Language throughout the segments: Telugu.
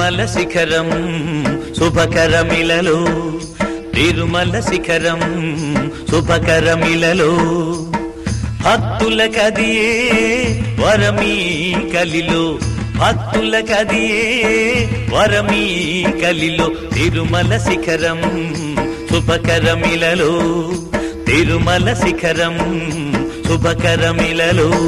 తిరుమల శిఖరం శుభకరమిలలో తిరుమల శిఖరం శుభకరమిలలో భక్తుల కదియే వరమీ కలిలో భక్తుల కదియే వరమీ కలిలో తిరుమల శిఖరం శుభకరమిలలో తిరుమల శిఖరం శుభకరమిలలో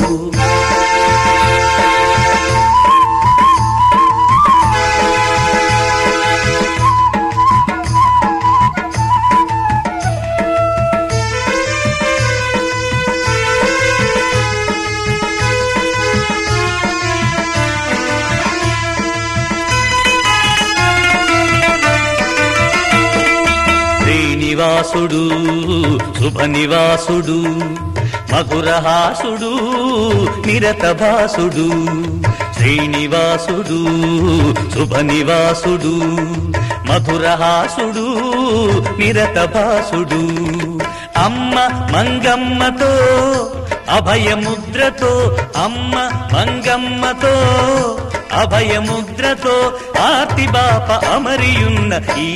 శ్రీనివాసుడు శుభనివాసుడు మధురహాసుడు నిరతభాసుడు శ్రీనివాసుడు శుభనివాసుడు మధురహాసుడు నిరతభాసుడు అమ్మ మంగమ్మతో అభయముద్రతో అమ్మ మంగమ్మతో అభయముద్రతో ఆర్తి బాప అమరియున్న ఈ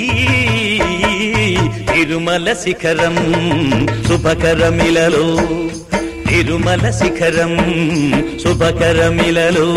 తిరుమల శిఖరం శుభకరమిలలో తిరుమల శిఖరం శుభకరమిలలో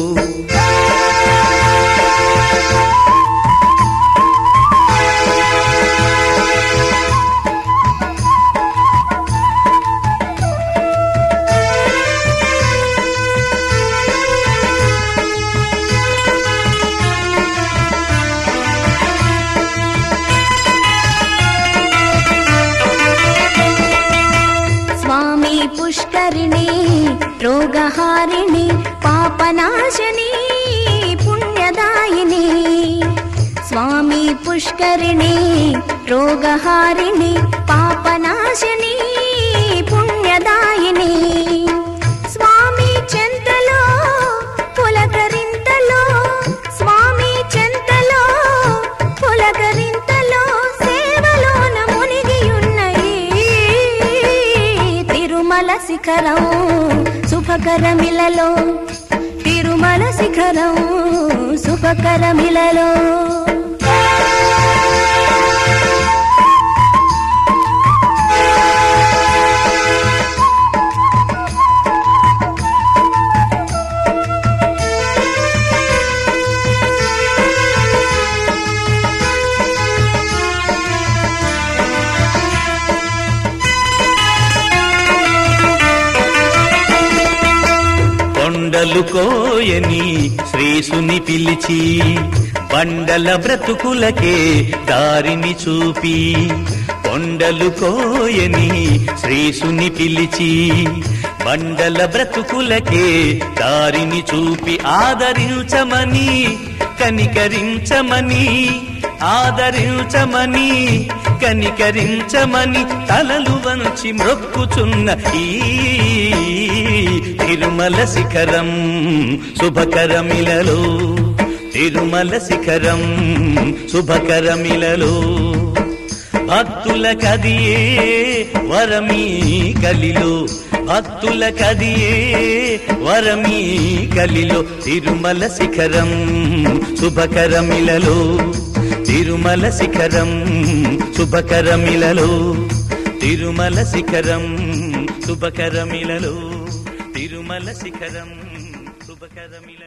స్వామి పుష్కరిణి రోగహారిణి పాపనాశని పుణ్యదాయిని స్వామి పుష్కరిణి రోగహారిణి పాపనాశని పుణ్యదాయిని స్వామి చెంతలో పులకరింతలో స్వామి చెంతలో పులకరింతలో సేవలోన మునిగియున్న ఈ తిరుమల శిఖరం శుభకరమిలలో తిరుమల శిఖరం శుభకరమిలలో కొండలు కోయని శ్రీసుని పిలిచి బండల బ్రతుకులకే దారిని చూపి కొండలు కోయని శ్రీసుని పిలిచి బండల బ్రతుకులకే దారిని చూపి ఆదరించమని కనికరించమని ఆదరించమని కనికరించమని తలలు వంచి మ్రొక్కుచున్న ఈ తిరుమల శిఖరం శుభకరమిలలో తిరుమల శిఖరం శుభకరమిలలో భక్తుల కదియే వరమీ కలిలో భక్తుల కదియే వరమీ కలిలో తిరుమల శిఖరం శుభకరమిలలో తిరుమల శిఖరం శుభకరమిలలో తిరుమల శిఖరం శుభకరమిలలో తిరుమల శిఖరం శుభకరమిల